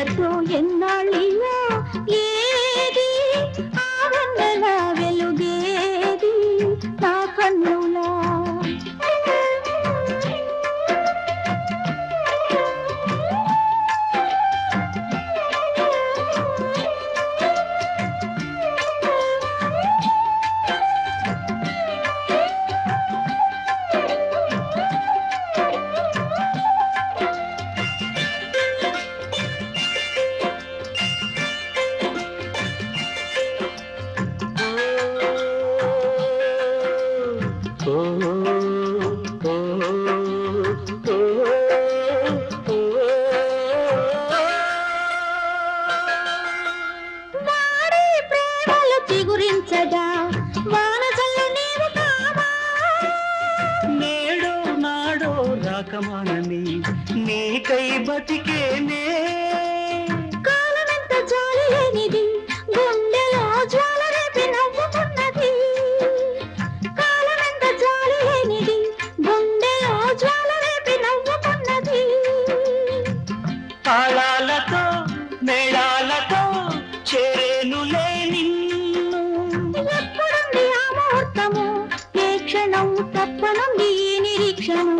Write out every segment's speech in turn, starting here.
కళ్ళతో ఎన్నాళ్ళిలా ఏది ఆ వెన్నెల వెలుగేది నా కన్నులా ఓ, ఓ, ఓ, వాడి ప్రేమలు చిగురించగా వానజల్లు నీవు కావా నేడో నాడో రాకమానని నీకై బతికేనే కాలమెంత జాలి లేనిది గుండెలో జ్వాల రేపి నవ్వుకున్నది కాలమెంత జాలి లేనిది గుండెలో జ్వాల రేపి నవ్వుకున్నది తాళాలతో మేళాలతో చేరేనులే నిన్ను ఎప్పుడుంది ఆ ముహూర్తము ఏ క్షణం తప్పనుంది ఈ నిరీక్షణం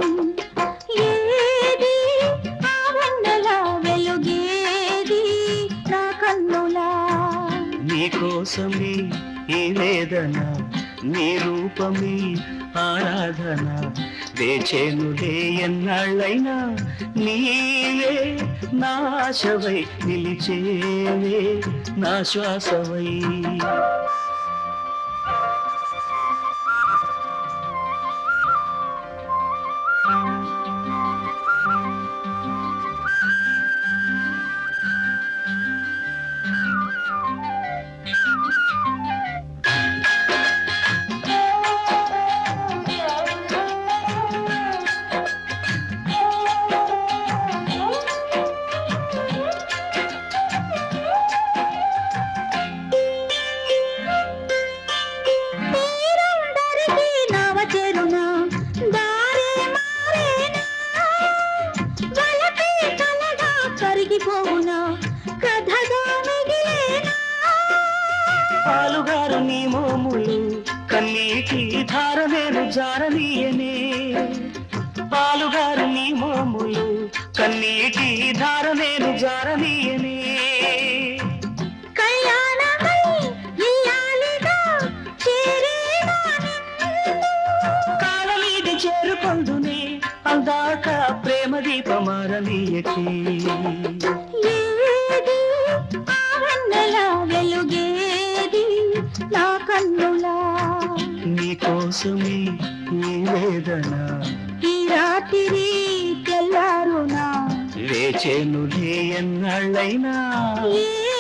ఏది ఆ వెన్నెల వెలుగేది నా కన్నులా నీకోసమే ఈ వేదన నీ రూపమే ఆరాధన వేచేనులే ఎన్నాళ్ళైనా నీవే నాశవై నిలిచేవే నా శ్వాసవై తీరందరికీ నవ చెరునా దారే మారేనా వలపే కలగా కరిగిపోవునా కథగా మిగిలేనా పాలుగారు నీ మోములు కన్నీటి ధారవేరు జారనీయనే పాలుగారు నీ మోములు కన్నీటి ధారవేరు జారనీయనే కళ్యాణమై ఇల్లాలిగా చేరేనా నిన్ను. కాలమీది చేరుకొందునే అందాక ప్రేమ దీపమారనీయకే ఏది ఆ వెన్నెల వెలుగేది నా కన్నులా నీకోసమే ఈ వేదన ఈ రాత్రి తెల్లారునా వేచేనులే ఎన్నాళ్ళైనా ఏ